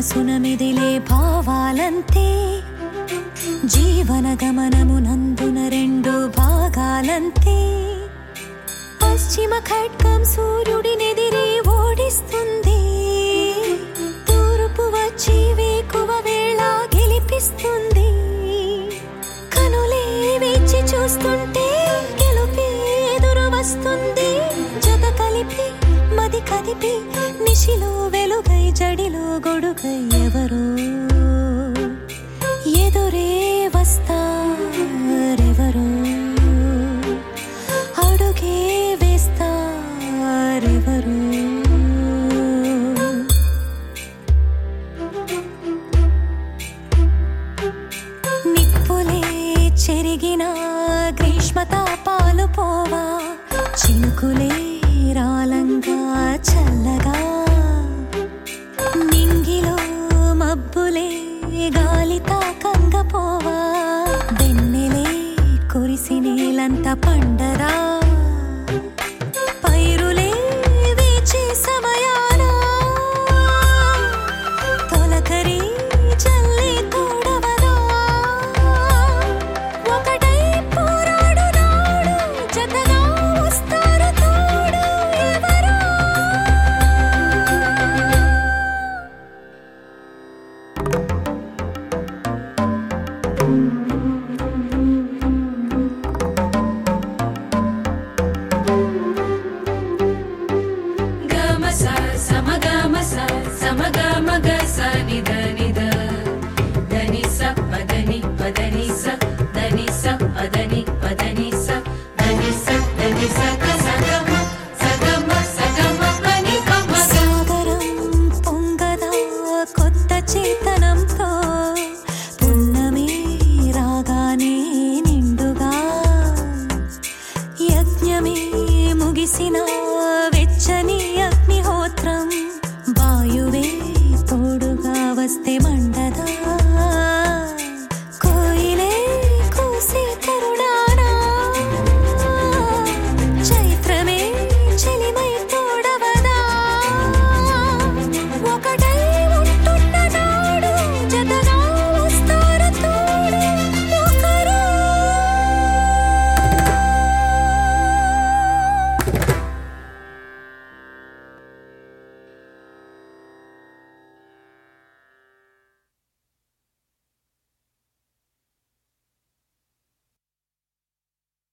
మనసున మెదిలే భావాలంతే జీవన గమనము నందున రెండు భాగాలంతే పశ్చిమ ఖడ్గం సూర్యుడినెదిరి ఓడిస్తుంది తూర్పు వచ్చి వేకువ వేళ గెలిపిస్తుంది కనులే వేచి చూస్తుంటే గెలుపే ఎదురు వస్తుంది జత కలిపి మది కదిపి నిశిలో వెలుగై జడిలో గొడుగై ఎవరో ఎదురే వస్తారెవరో అడుగే వేస్తారెవరో నిప్పులే చెరిగిన గ్రీష్మ తాపాలు పోవా చినుకులే రాలంగా చల్లగా నింగిలో మబ్బులే గాలి తాకంగ పోవా వెన్నెలే కురిసి నేలంత పండరా